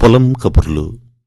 పొలం కబుర్లు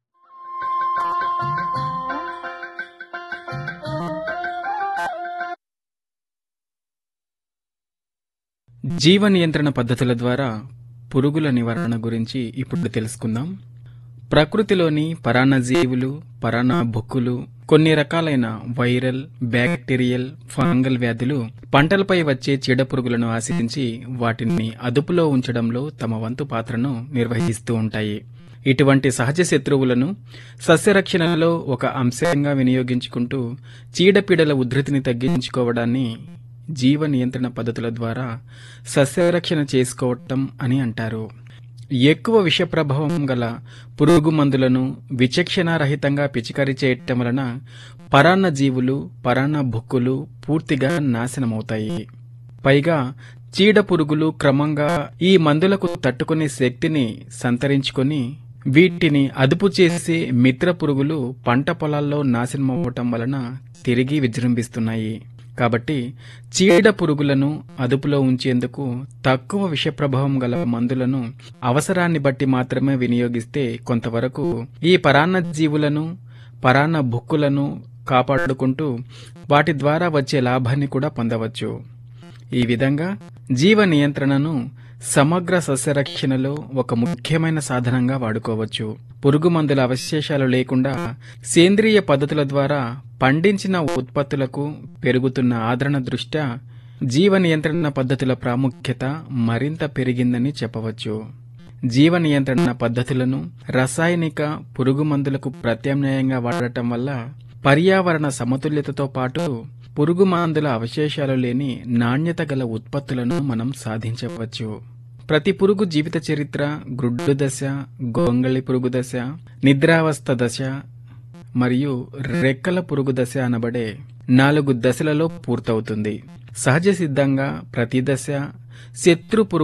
జీవ నియంత్రణ పద్ధతుల ద్వారా పురుగుల నివారణ గురించి ఇప్పుడు తెలుసుకుందాం ప్రకృతిలోని పరాన్నజీవులు పరాన్న బొక్కులు కొన్ని రకాలైన వైరల్ బ్యాక్టీరియల్ ఫంగల్ వ్యాధులు పంటలపై వచ్చే చీడ పురుగులను ఆశించి వాటిని అదుపులో ఉంచడంలో తమ వంతు పాత్రను నిర్వహిస్తూ ఉంటాయి ఇటువంటి సహజ శత్రువులను సస్యరక్షణలో ఒక అంశంగా వినియోగించుకుంటూ చీడపీడల ఉధృతిని తగ్గించుకోవడాన్ని జీవ నియంత్రణ పద్ధతుల ద్వారా సస్యరక్షణ చేసుకోవటం అని అంటారు ఎక్కువ విష ప్రభావం గల పురుగు మందులను విచక్షణారహితంగా పిచికారీ చేయటం వలన పరాన్న జీవులు పరాన్న బొక్కులు పూర్తిగా నాశనమవుతాయి పైగా చీడ పురుగులు క్రమంగా ఈ మందులకు తట్టుకునే శక్తిని సంతరించుకొని వీటిని అదుపు చేసే మిత్ర పురుగులు పంట పొలాల్లో నాశనమవ్వటం వలన తిరిగి విజృంభిస్తున్నాయి కాబట్టి చీడ పురుగులను అదుపులో ఉంచేందుకు తక్కువ విష ప్రభావం గల మందులను అవసరాన్ని బట్టి మాత్రమే వినియోగిస్తే కొంతవరకు ఈ పరాన్న జీవులను పరాన్న బుక్కులను కాపాడుకుంటూ వాటి ద్వారా వచ్చే లాభాన్ని కూడా పొందవచ్చు ఈ విధంగా జీవ నియంత్రణను సమగ్ర సస్యరక్షణలో ఒక ముఖ్యమైన సాధనంగా వాడుకోవచ్చు పురుగు మందుల అవశేషాలు లేకుండా సేంద్రియ పద్ధతుల ద్వారా పండించిన ఉత్పత్తులకు పెరుగుతున్న ఆదరణ దృష్ట్యా జీవ నియంత్రణ పద్ధతుల ప్రాముఖ్యత మరింత పెరిగిందని చెప్పవచ్చు జీవ నియంత్రణ పద్ధతులను రసాయనిక పురుగు మందులకు ప్రత్యామ్నాయంగా వాడటం వల్ల పర్యావరణ సమతుల్యతతో పాటు పురుగు మందుల అవశేషాలు లేని నాణ్యత గల ఉత్పత్తులను మనం సాధించవచ్చు ప్రతి పురుగు జీవిత చరిత్ర గ్రుడ్డు దశ గొంగళి పురుగు దశ నిద్రావస్థ దశ మరియు రెక్కల పురుగు దశ అనబడే నాలుగు దశలలో పూర్తవుతుంది సహజ సిద్ధంగా ప్రతి దశ శత్రు పురుగు